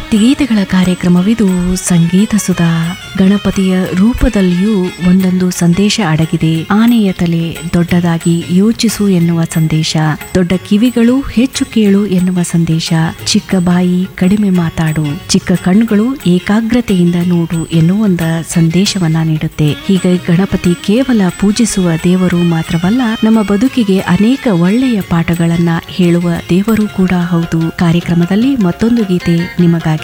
ಭಕ್ತಿಗೀತೆಗಳ ಕಾರ್ಯಕ್ರಮವಿದು ಸಂಗೀತ ಸುಧಾ ಗಣಪತಿಯ ರೂಪದಲ್ಲಿಯೂ ಒಂದೊಂದು ಸಂದೇಶ ಅಡಗಿದೆ ಆನೆಯ ತಲೆ ದೊಡ್ಡದಾಗಿ ಯೋಚಿಸು ಎನ್ನುವ ಸಂದೇಶ ದೊಡ್ಡ ಕಿವಿಗಳು ಹೆಚ್ಚು ಕೇಳು ಎನ್ನುವ ಸಂದೇಶ ಚಿಕ್ಕ ಬಾಯಿ ಕಡಿಮೆ ಮಾತಾಡು ಚಿಕ್ಕ ಕಣ್ಣುಗಳು ಏಕಾಗ್ರತೆಯಿಂದ ನೋಡು ಎನ್ನುವ ಒಂದು ಸಂದೇಶವನ್ನ ನೀಡುತ್ತೆ ಹೀಗೆ ಗಣಪತಿ ಕೇವಲ ಪೂಜಿಸುವ ದೇವರು ಮಾತ್ರವಲ್ಲ ನಮ್ಮ ಬದುಕಿಗೆ ಅನೇಕ ಒಳ್ಳೆಯ ಪಾಠಗಳನ್ನ ಹೇಳುವ ದೇವರು ಕೂಡ ಹೌದು ಕಾರ್ಯಕ್ರಮದಲ್ಲಿ ಮತ್ತೊಂದು ಗೀತೆ ನಿಮಗಾಗಿ